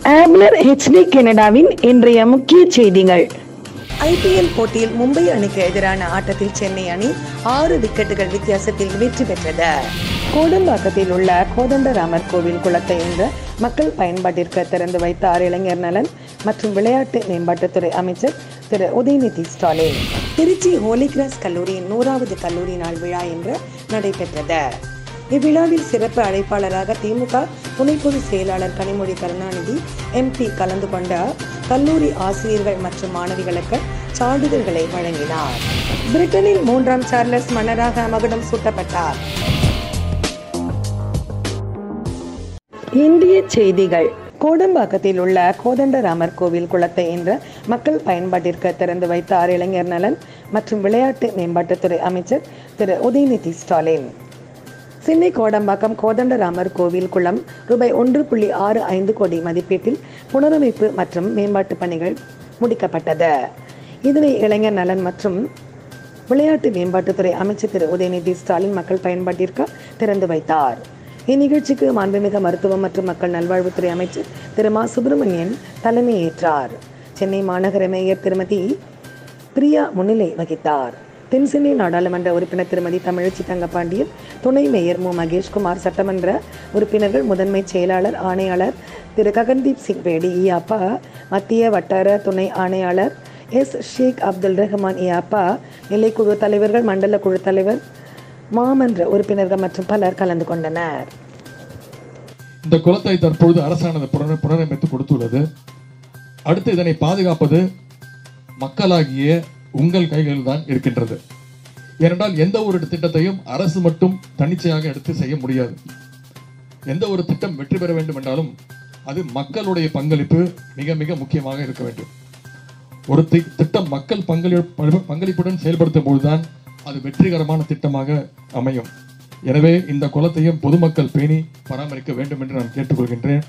ஆப்னர் HD கனடாவின் இன்றைய முக்கிய செய்திகள் ஐபிஎல் போட்டியில் மும்பை அணிக்கு எதிரான ஆட்டத்தில் சென்னை அணி ஆறு விக்கெட்டுகள் வித்தியாசத்தில் வெற்றி பெற்றது கோடம்பாக்கத்தில் உள்ள கோதண்டராமர் கோவில் குளத்தை என்ற மக்கள் பயன்பாட்டிற்கு திறந்து வைத்தார் இளைஞர் நலன் மற்றும் விளையாட்டு மேம்பாட்டுத்துறை அமைச்சர் திரு உதயநிதி ஸ்டாலின் திருச்சி ஹோலிகிராஸ் கல்லூரியின் நூறாவது கல்லூரி நாள் விழா என்று நடைபெற்றது இவ்விழாவில் சிறப்பு அழைப்பாளராக திமுக துணை பொதுச் செயலாளர் கனிமொழி கருணாநிதி எம்பி கலந்து கொண்ட கல்லூரி ஆசிரியர்கள் மற்றும் மாணவிகளுக்கு சான்றிதழ்களை வழங்கினார் பிரிட்டனில் மூன்றாம் சார்லஸ் மன்னராக மகுடம் சூட்டப்பட்டார் இந்திய செய்திகள் கோடம்பாக்கத்தில் உள்ள கோதண்டராமர் கோவில் குளத்தை என்ற மக்கள் பயன்பாட்டிற்கு திறந்து வைத்தார் இளைஞர் நலன் மற்றும் விளையாட்டு மேம்பாட்டுத்துறை அமைச்சர் திரு உதயநிதி ஸ்டாலின் சென்னை கோடம்பாக்கம் கோதண்டராமர் கோவில் குளம் ரூபாய் ஒன்று புள்ளி ஆறு ஐந்து கோடி மதிப்பீட்டில் புனரமைப்பு மற்றும் மேம்பாட்டு பணிகள் முடிக்கப்பட்டது இதனை இளைஞர் நலன் மற்றும் விளையாட்டு மேம்பாட்டுத்துறை அமைச்சர் திரு உதயநிதி ஸ்டாலின் மக்கள் பயன்பாட்டிற்கு திறந்து வைத்தார் இந்நிகழ்ச்சிக்கு மாண்புமிகு மருத்துவம் மற்றும் மக்கள் நல்வாழ்வுத்துறை அமைச்சர் திரு மா சுப்பிரமணியன் தலைமையேற்றார் சென்னை மாநகர மேயர் திருமதி பிரியா முன்னிலை வகித்தார் தென்சென்னை நாடாளுமன்ற உறுப்பினர் திருமதி தமிழச்சி தங்கப்பாண்டியன் துணை மேயர் மு மகேஷ்குமார் சட்டமன்ற உறுப்பினர்கள் முதன்மை செயலாளர் ஆணையாளர் திரு ககன்தீப் சிங் பேடி இயாப்பா மத்திய வட்டார துணை ஆணையாளர் எஸ் ஷேக் அப்துல் ரஹ்மான் இயாப்பா நிலைக்குழு தலைவர்கள் மண்டல குழு தலைவர் மாமன்ற உறுப்பினர்கள் மற்றும் பலர் கலந்து கொண்டனர் இந்த குளத்தை தற்பொழுது அரசானது புனர் புனரமைத்து கொடுத்துள்ளது அடுத்து இதனை பாதுகாப்பது மக்களாகிய உங்கள் கைகளில் தான் இருக்கின்றது ஏனென்றால் எந்த ஒரு திட்டத்தையும் அரசு மட்டும் தன்னிச்சையாக எடுத்து செய்ய முடியாது எந்த ஒரு திட்டம் வெற்றி பெற வேண்டும் என்றாலும் அது மக்களுடைய பங்களிப்பு மிக மிக முக்கியமாக இருக்க வேண்டும் ஒரு தி- திட்டம் மக்கள் பங்களிப்பு பங்களிப்புடன் செயல்படுத்தும் பொழுதுதான் அது வெற்றிகரமான திட்டமாக அமையும் எனவே இந்த குளத்தையும் பொதுமக்கள் பேணி பராமரிக்க வேண்டும் என்று நான் கேட்டுக்கொள்கின்றேன்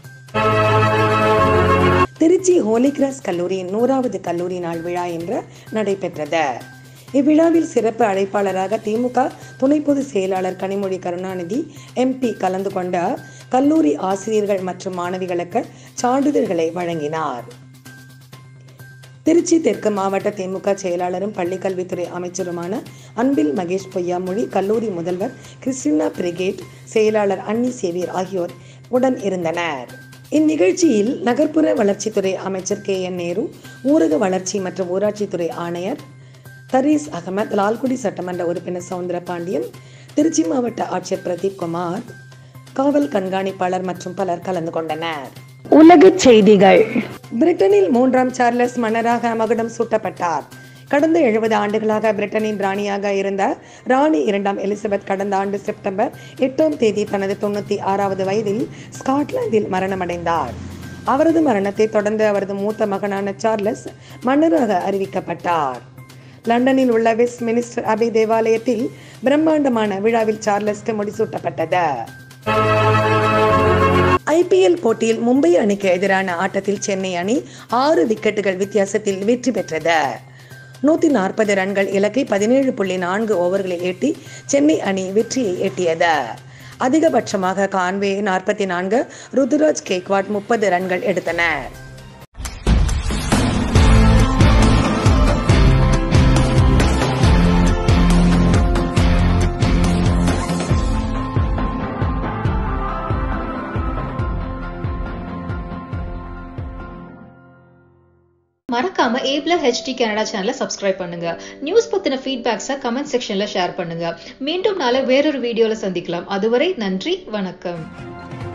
திருச்சி ஹோலிகிராஸ் கல்லூரியின் நூறாவது கல்லூரி நாள் விழா என்று நடைபெற்றது இவ்விழாவில் சிறப்பு அழைப்பாளராக திமுக துணை பொதுச் செயலாளர் கனிமொழி கருணாநிதி எம்பி கலந்து கொண்ட கல்லூரி ஆசிரியர்கள் மற்றும் மாணவிகளுக்கு சான்றிதழ்களை வழங்கினார் திருச்சி தெற்கு மாவட்ட திமுக செயலாளரும் பள்ளிக்கல்வித்துறை அமைச்சருமான அன்பில் மகேஷ் பொய்யாமொழி கல்லூரி முதல்வர் கிறிஸ்டினா பிரிகேட் செயலாளர் அன்னி சேவியர் ஆகியோர் உடன் இருந்தனர் இந்நிகழ்ச்சியில் நகர்ப்புற வளர்ச்சித்துறை அமைச்சர் கே என் நேரு ஊரக வளர்ச்சி மற்றும் ஊராட்சித்துறை ஆணையர் தரீஸ் அகமத் லால்குடி சட்டமன்ற உறுப்பினர் சவுந்தர பாண்டியன் திருச்சி மாவட்ட ஆட்சியர் பிரதீப் குமார் காவல் கண்காணிப்பாளர் மற்றும் பலர் கலந்து கொண்டனர் உலக செய்திகள் பிரிட்டனில் மூன்றாம் சார்லஸ் மன்னராக மகுடம் சூட்டப்பட்டார் கடந்த எழுபது ஆண்டுகளாக பிரிட்டனின் ராணியாக இருந்த ராணி இரண்டாம் எலிசபெத் கடந்த ஆண்டு செப்டம்பர் எட்டாம் தேதி தனது தொண்ணூத்தி ஆறாவது வயதில் ஸ்காட்லாந்தில் மரணமடைந்தார் அவரது மரணத்தை தொடர்ந்து அவரது மூத்த மகனான சார்லஸ் மன்னராக அறிவிக்கப்பட்டார் லண்டனில் உள்ள வெஸ்ட் மினிஸ்டர் அபை தேவாலயத்தில் பிரம்மாண்டமான விழாவில் சார்லஸ்க்கு முடிசூட்டப்பட்டது ஐபிஎல் போட்டியில் மும்பை அணிக்கு எதிரான ஆட்டத்தில் சென்னை அணி ஆறு விக்கெட்டுகள் வித்தியாசத்தில் வெற்றி பெற்றது நூத்தி நாற்பது ரன்கள் இலக்கை பதினேழு புள்ளி நான்கு ஓவர்களில் எட்டி சென்னை அணி வெற்றியை எட்டியது அதிகபட்சமாக கான்வே நாற்பத்தி நான்கு ருதுராஜ் கேக்வாட் முப்பது ரன்கள் எடுத்தனர் மறக்காம ஏப்ல ஹெச்டி கனடா சேனலை சப்ஸ்கிரைப் பண்ணுங்க நியூஸ் பத்தின ஃபீட்பேக்ஸை கமெண்ட் செக்ஷன்ல ஷேர் பண்ணுங்க மீண்டும் நாளை வேறொரு வீடியோல சந்திக்கலாம் அதுவரை நன்றி வணக்கம்